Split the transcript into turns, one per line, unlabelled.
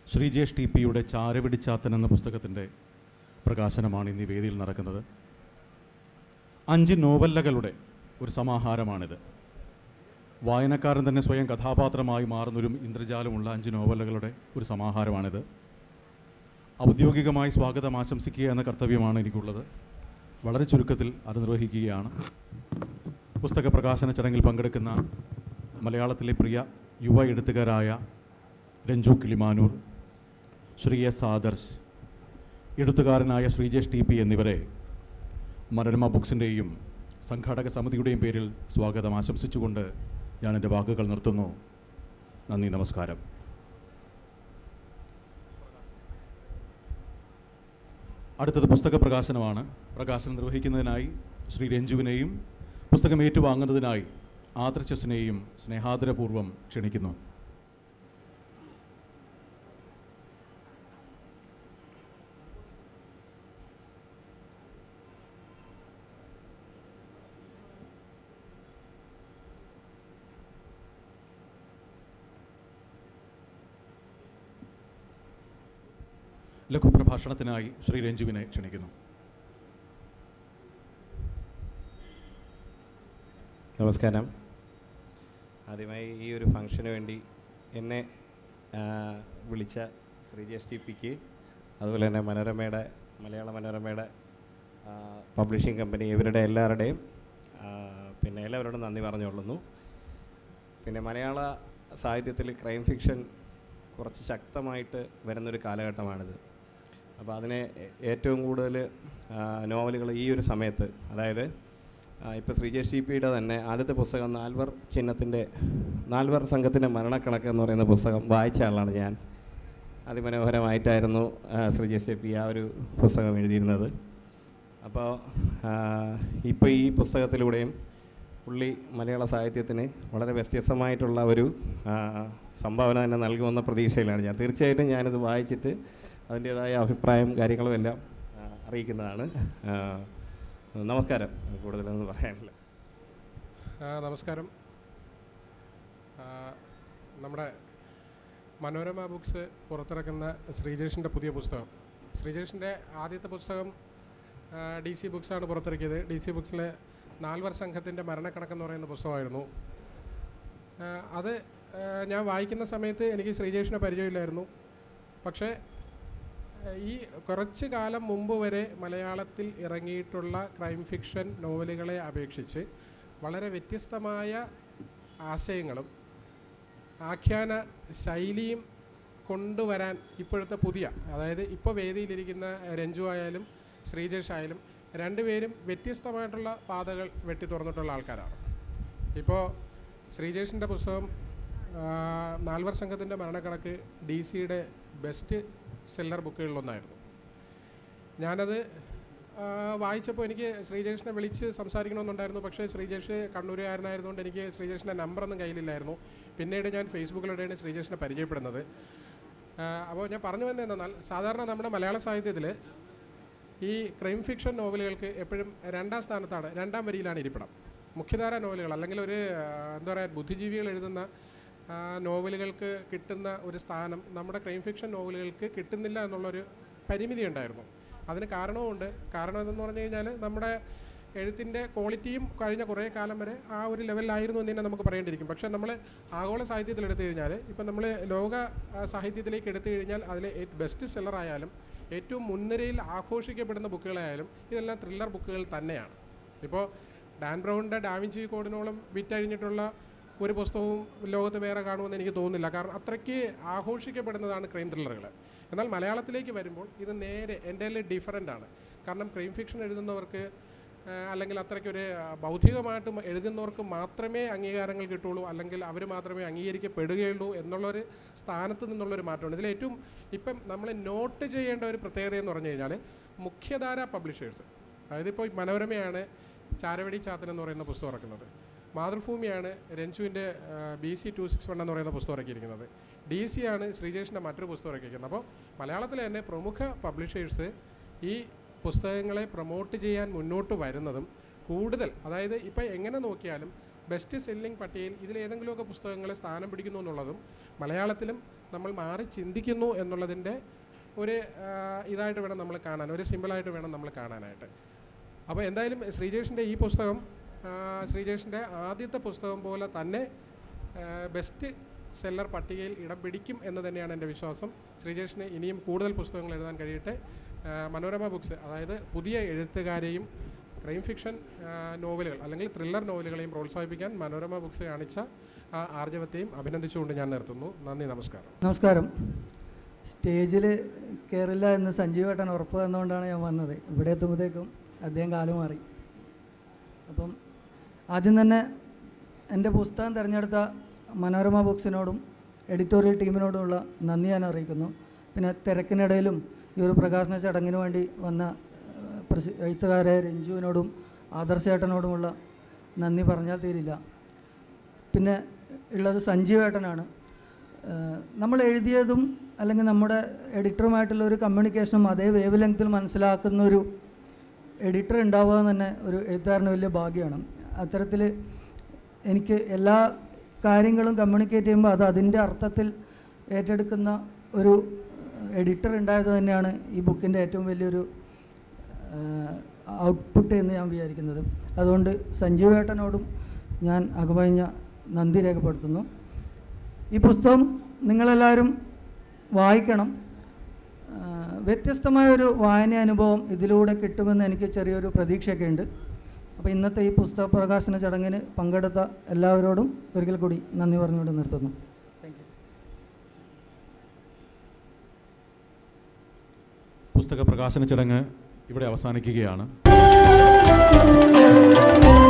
Sreejesh T പിയുടെ ചാരപിടിച്ചാത്തൻ എന്ന പുസ്തകത്തിൻ്റെ പ്രകാശനമാണ് ഇന്ന് ഈ വേദിയിൽ നടക്കുന്നത് അഞ്ച് നോവല്ലകളുടെ ഒരു സമാഹാരമാണിത് വായനക്കാരൻ തന്നെ സ്വയം കഥാപാത്രമായി മാറുന്നൊരു ഇന്ദ്രജാലമുള്ള അഞ്ച് നോവലുകളുടെ ഒരു സമാഹാരമാണിത് ഔദ്യോഗികമായി സ്വാഗതം ആശംസിക്കുക എന്ന കർത്തവ്യമാണ് എനിക്കുള്ളത് വളരെ ചുരുക്കത്തിൽ അത് നിർവഹിക്കുകയാണ് പുസ്തക പ്രകാശന ചടങ്ങിൽ പങ്കെടുക്കുന്ന മലയാളത്തിലെ പ്രിയ യുവ എഴുത്തുകാരായ രഞ്ജു കിളിമാനൂർ ശ്രീ എസ് ആദർശ് എഴുത്തുകാരനായ ശ്രീജേഷ് ടി പി എന്നിവരെ മനോരമ ബുക്സിൻ്റെയും സംഘാടക സമിതിയുടെയും പേരിൽ സ്വാഗതം ആശംസിച്ചുകൊണ്ട് ഞാൻ എൻ്റെ വാക്കുകൾ നിർത്തുന്നു നന്ദി നമസ്കാരം അടുത്തത് പുസ്തക പ്രകാശനമാണ് പ്രകാശനം നിർവഹിക്കുന്നതിനായി ശ്രീ രഞ്ജുവിനെയും പുസ്തകം ഏറ്റുവാങ്ങുന്നതിനായി ആദർശസിനെയും സ്നേഹാദരപൂർവ്വം ക്ഷണിക്കുന്നു ലഘുപ്രഭാഷണത്തിനായി ശ്രീ രഞ്ജുവിനെ ക്ഷണിക്കുന്നു
നമസ്കാരം ആദ്യമായി ഈ ഒരു ഫംഗ്ഷന് വേണ്ടി എന്നെ ആ, വിളിച്ച ശ്രീജേഷ് ടി പിക്ക് അതുപോലെ തന്നെ മനോരമയുടെ മലയാള മനോരമയുടെ പബ്ലിഷിംഗ് കമ്പനി ഇവരുടെ എല്ലാവരുടെയും ആ, പിന്നെ എല്ലാവരോടും നന്ദി പറഞ്ഞുകൊള്ളുന്നു പിന്നെ മലയാള സാഹിത്യത്തിൽ ക്രൈം ഫിക്ഷൻ കുറച്ച് ശക്തമായിട്ട് വരുന്നൊരു കാലഘട്ടമാണിത് അപ്പോൾ അതിനെ ഏ- ഏറ്റവും കൂടുതൽ നോവലുകൾ ഈ ഒരു സമയത്ത് അതായത് ഇപ്പോൾ ശ്രീജേഷ് ടി പിയുടെ തന്നെ ആദ്യത്തെ പുസ്തകം നാൽവർ ചിഹ്നത്തിൻ്റെ നാൽവർ സംഘത്തിൻ്റെ മരണക്കണക്ക് എന്ന് പറയുന്ന പുസ്തകം വായിച്ച ആളാണ് ഞാൻ അതിമനോഹരമായിട്ടായിരുന്നു ആ, ശ്രീജേഷ് ടി പി ആ ഒരു പുസ്തകം എഴുതിയിരുന്നത് അപ്പോൾ ഇപ്പോൾ ഈ പുസ്തകത്തിലൂടെയും പുള്ളി മലയാള സാഹിത്യത്തിന് വളരെ വ്യത്യസ്തമായിട്ടുള്ള ഒരു ആ, സംഭാവന തന്നെ നൽകുമെന്ന പ്രതീക്ഷയിലാണ് ഞാൻ തീർച്ചയായിട്ടും ഞാനിത് വായിച്ചിട്ട് അതിൻ്റേതായ അഭിപ്രായം കാര്യങ്ങളും എല്ലാം ആ, അറിയിക്കുന്നതാണ് ആ, നമസ്കാരം കൂടുതലൊന്നും പറയാനില്ല
ആ, നമസ്കാരം ആ, നമ്മുടെ മനോരമ ബുക്സ് പുറത്തിറക്കുന്ന ശ്രീജേഷിൻ്റെ പുതിയ പുസ്തകം ശ്രീജേഷിൻ്റെ ആദ്യത്തെ പുസ്തകം ഡി സി ബുക്സാണ് പുറത്തിറക്കിയത് ഡി സി ബുക്സിലെ നാൽവർ സംഘത്തിൻ്റെ മരണക്കണക്കെന്ന് പറയുന്ന പുസ്തകമായിരുന്നു ആ, അത് ആ, ഞാൻ വായിക്കുന്ന സമയത്ത് എനിക്ക് ശ്രീജേഷിനെ പരിചയമില്ലായിരുന്നു പക്ഷേ ഏഹ് ഈ കുറച്ച് കാലം മുമ്പ് വരെ മലയാളത്തിൽ ഇറങ്ങിയിട്ടുള്ള ക്രൈം ഫിക്ഷൻ നോവലുകളെ അപേക്ഷിച്ച് വളരെ വ്യത്യസ്തമായ ആശയങ്ങളും ആഖ്യാന ശൈലിയും കൊണ്ടുവരാൻ ഇപ്പോഴത്തെ പുതിയ അതായത് ഇപ്പോൾ വേദിയിലിരിക്കുന്ന രഞ്ജു ആയാലും ശ്രീജേഷ് ആയാലും രണ്ടുപേരും വ്യത്യസ്തമായിട്ടുള്ള പാതകൾ വെട്ടി തുറന്നിട്ടുള്ള ആൾക്കാരാണ് ഇപ്പോൾ ശ്രീജേഷിൻ്റെ പുസ്തകം ആ, നാൽവർ സംഘത്തിൻ്റെ മരണക്കണക്ക് ഡി സിയുടെ ബെസ്റ്റ് സെല്ലർ ബുക്കുകളിലൊന്നായിരുന്നു ഞാനത് ആ, വായിച്ചപ്പോൾ എനിക്ക് ശ്രീജേഷിനെ വിളിച്ച് സംസാരിക്കണമെന്നുണ്ടായിരുന്നു പക്ഷേ ശ്രീജേഷ് കണ്ണൂരുകാരനായതുകൊണ്ട് എനിക്ക് ശ്രീജേഷിൻ്റെ നമ്പറൊന്നും കയ്യിലില്ലായിരുന്നു പിന്നീട് ഞാൻ ഫേസ്ബുക്കിലൂടെയാണ് ശ്രീജേഷിനെ പരിചയപ്പെടുന്നത് ആ, അപ്പോൾ ഞാൻ പറഞ്ഞു വന്നത് എന്തെന്നാൽ സാധാരണ നമ്മുടെ മലയാള സാഹിത്യത്തിൽ ഈ ക്രൈം ഫിക്ഷൻ നോവലുകൾക്ക് എപ്പോഴും രണ്ടാം സ്ഥാനത്താണ് രണ്ടാം വരിയിലാണ് ഇരിപ്പിടം മുഖ്യധാര നോവലുകൾ അല്ലെങ്കിൽ ഒരു ആ, എന്താ പറയുക ബുദ്ധിജീവികൾ എഴുതുന്ന ആ, നോവലുകൾക്ക് കിട്ടുന്ന ഒരു സ്ഥാനം നമ്മുടെ ക്രൈം ഫിക്ഷൻ നോവലുകൾക്ക് കിട്ടുന്നില്ല എന്നുള്ളൊരു പരിമിതി ഉണ്ടായിരുന്നു അതിന് കാരണവുമുണ്ട് കാരണം എന്തെന്ന് പറഞ്ഞു കഴിഞ്ഞാൽ നമ്മുടെ എഴുത്തിൻ്റെ ക്വാളിറ്റിയും കഴിഞ്ഞ കുറേ കാലം വരെ ആ ഒരു ലെവലിലായിരുന്നു എന്ന് തന്നെ നമുക്ക് പറയേണ്ടിയിരിക്കും പക്ഷേ നമ്മൾ ആഗോള സാഹിത്യത്തിൽ എടുത്തു കഴിഞ്ഞാൽ ഇപ്പം നമ്മൾ ലോക ആ, സാഹിത്യത്തിലേക്ക് എടുത്തു കഴിഞ്ഞാൽ അതിലെ ബെസ്റ്റ് സെല്ലർ ആയാലും ഏറ്റവും മുൻനിരയിൽ ആഘോഷിക്കപ്പെടുന്ന ബുക്കുകളായാലും ഇതെല്ലാം ത്രില്ലർ ബുക്കുകൾ തന്നെയാണ് ഇപ്പോൾ ഡാൻ ബ്രൗണിൻ്റെ ഡാവിഞ്ചി കോഡിനോളം വിറ്റഴിഞ്ഞിട്ടുള്ള ഒരു പുസ്തകവും ലോകത്ത് വേറെ കാണുമെന്ന് എനിക്ക് തോന്നുന്നില്ല കാരണം അത്രയ്ക്ക് ആഘോഷിക്കപ്പെടുന്നതാണ് ക്രൈം ത്രില്ലറുകൾ എന്നാൽ മലയാളത്തിലേക്ക് വരുമ്പോൾ ഇത് നേരെ എൻ്റെ ഡിഫറൻ്റ് ആണ് കാരണം ക്രൈം ഫിക്ഷൻ എഴുതുന്നവർക്ക് ആ, അല്ലെങ്കിൽ അത്രയ്ക്കൊരു ആ, ബൗദ്ധികമായിട്ട് മ- എഴുതുന്നവർക്ക് മാത്രമേ അംഗീകാരങ്ങൾ കിട്ടുള്ളൂ അല്ലെങ്കിൽ അവർ മാത്രമേ അംഗീകരിക്കപ്പെടുകയുള്ളൂ എന്നുള്ളൊരു സ്ഥാനത്ത് നിന്നുള്ളൊരു മാറ്റമുണ്ട് ഇതിൽ ഏറ്റവും ഇപ്പം നമ്മൾ നോട്ട് ചെയ്യേണ്ട ഒരു പ്രത്യേകത എന്ന് പറഞ്ഞു കഴിഞ്ഞാൽ മുഖ്യധാര പബ്ലിഷേഴ്സ് അതായത് ഇപ്പോൾ മനോരമയാണ് ചാരവടി ചാത്തൻ എന്ന് പറയുന്ന പുസ്തകം ഇറക്കുന്നത് മാതൃഭൂമിയാണ് രഞ്ജുവിൻ്റെ B C two six one എന്ന് പറയുന്ന പുസ്തകം ഇറക്കിയിരിക്കുന്നത് ഡി സി ആണ് ശ്രീജേഷിൻ്റെ മറ്റൊരു പുസ്തകം ഇറക്കിയിരിക്കുന്നത് അപ്പോൾ മലയാളത്തിലെ തന്നെ പ്രമുഖ പബ്ലിഷേഴ്സ് ഈ പുസ്തകങ്ങളെ പ്രൊമോട്ട് ചെയ്യാൻ മുന്നോട്ട് വരുന്നതും കൂടുതൽ അതായത് ഇപ്പോൾ എങ്ങനെ നോക്കിയാലും ബെസ്റ്റ് സെല്ലിംഗ് പട്ടികയിൽ ഇതിൽ ഏതെങ്കിലുമൊക്കെ പുസ്തകങ്ങൾ സ്ഥാനം പിടിക്കുന്നു എന്നുള്ളതും മലയാളത്തിലും നമ്മൾ മാറി ചിന്തിക്കുന്നു എന്നുള്ളതിൻ്റെ ഒരു ആ, ഇതായിട്ട് വേണം നമ്മൾ കാണാൻ ഒരു സിമ്പിളായിട്ട് വേണം നമ്മൾ കാണാനായിട്ട് അപ്പോൾ എന്തായാലും ശ്രീജേഷിൻ്റെ ഈ പുസ്തകം ആ, ശ്രീജേഷിൻ്റെ ആദ്യത്തെ പുസ്തകം പോലെ തന്നെ ബെസ്റ്റ് സെല്ലർ പട്ടികയിൽ ഇടം പിടിക്കും എന്ന് തന്നെയാണ് എൻ്റെ വിശ്വാസം ശ്രീജേഷിന് ഇനിയും കൂടുതൽ പുസ്തകങ്ങൾ എഴുതാൻ കഴിയട്ടെ ആ, മനോരമ ബുക്സ് അതായത് പുതിയ എഴുത്തുകാരെയും ക്രൈം ഫിക്ഷൻ ആ, നോവലുകൾ അല്ലെങ്കിൽ ത്രില്ലർ നോവലുകളെയും പ്രോത്സാഹിപ്പിക്കാൻ മനോരമ ബുക്സ് കാണിച്ച ആ ആർജവത്തെയും അഭിനന്ദിച്ചുകൊണ്ട് ഞാൻ നിർത്തുന്നു നന്ദി നമസ്കാരം
നമസ്കാരം സ്റ്റേജിൽ കയറില്ല എന്ന് സഞ്ജീവേട്ടൻ ഉറപ്പ് തന്നുകൊണ്ടാണ് ഞാൻ വന്നത് ഇവിടെ എത്തുമ്പോഴത്തേക്കും അദ്ദേഹം കാലം മാറി അപ്പം ആദ്യം തന്നെ എൻ്റെ പുസ്തകം തിരഞ്ഞെടുത്ത മനോരമ ബുക്സിനോടും എഡിറ്റോറിയൽ ടീമിനോടുമുള്ള നന്ദി ഞാൻ അറിയിക്കുന്നു പിന്നെ തിരക്കിനിടയിലും ഈ ഒരു പ്രകാശന ചടങ്ങിന് വേണ്ടി വന്ന ഏഹ്, പ്രസി- എഴുത്തുകാരെ രഞ്ജുവിനോടും ആദർശേട്ടനോടുമുള്ള നന്ദി പറഞ്ഞാൽ തീരില്ല പിന്നെ ഉള്ളത് സഞ്ജീവേട്ടനാണ് ഏഹ് നമ്മൾ എഴുതിയതും അല്ലെങ്കിൽ നമ്മുടെ എഡിറ്ററുമായിട്ടുള്ള ഒരു കമ്മ്യൂണിക്കേഷനും അതേ വേവ് ലെങ്ത്തിൽ മനസ്സിലാക്കുന്ന ഒരു എഡിറ്റർ ഉണ്ടാവുക എന്ന് തന്നെ ഒരു എഴുത്തുകാരന് വലിയ ഭാഗ്യമാണ് അത്തരത്തിൽ എനിക്ക് എല്ലാ കാര്യങ്ങളും കമ്മ്യൂണിക്കേറ്റ് ചെയ്യുമ്പോൾ അത് അതിൻ്റെ അർത്ഥത്തിൽ ഏറ്റെടുക്കുന്ന ഒരു എഡിറ്റർ ഉണ്ടായത് തന്നെയാണ് ഈ ബുക്കിൻ്റെ ഏറ്റവും വലിയൊരു ഔട്ട്പുട്ട് എന്ന് ഞാൻ വിചാരിക്കുന്നത് അതുകൊണ്ട് സഞ്ജീവേട്ടനോടും ഞാൻ അകമഴിഞ്ഞ നന്ദി രേഖപ്പെടുത്തുന്നു ഈ പുസ്തകം നിങ്ങളെല്ലാവരും വായിക്കണം ആ, വ്യത്യസ്തമായൊരു വായന അനുഭവം ഇതിലൂടെ കിട്ടുമെന്ന് എനിക്ക് ചെറിയൊരു പ്രതീക്ഷയൊക്കെ ഉണ്ട് അപ്പോൾ ഇന്നത്തെ ഈ പുസ്തക പ്രകാശന ചടങ്ങിന് പങ്കെടുത്ത എല്ലാവരോടും ഒരിക്കൽ കൂടി നന്ദി പറഞ്ഞുകൊണ്ട് നിർത്തുന്നു താങ്ക് യു
പുസ്തക പ്രകാശന ചടങ്ങ് ഇവിടെ അവസാനിക്കുകയാണ്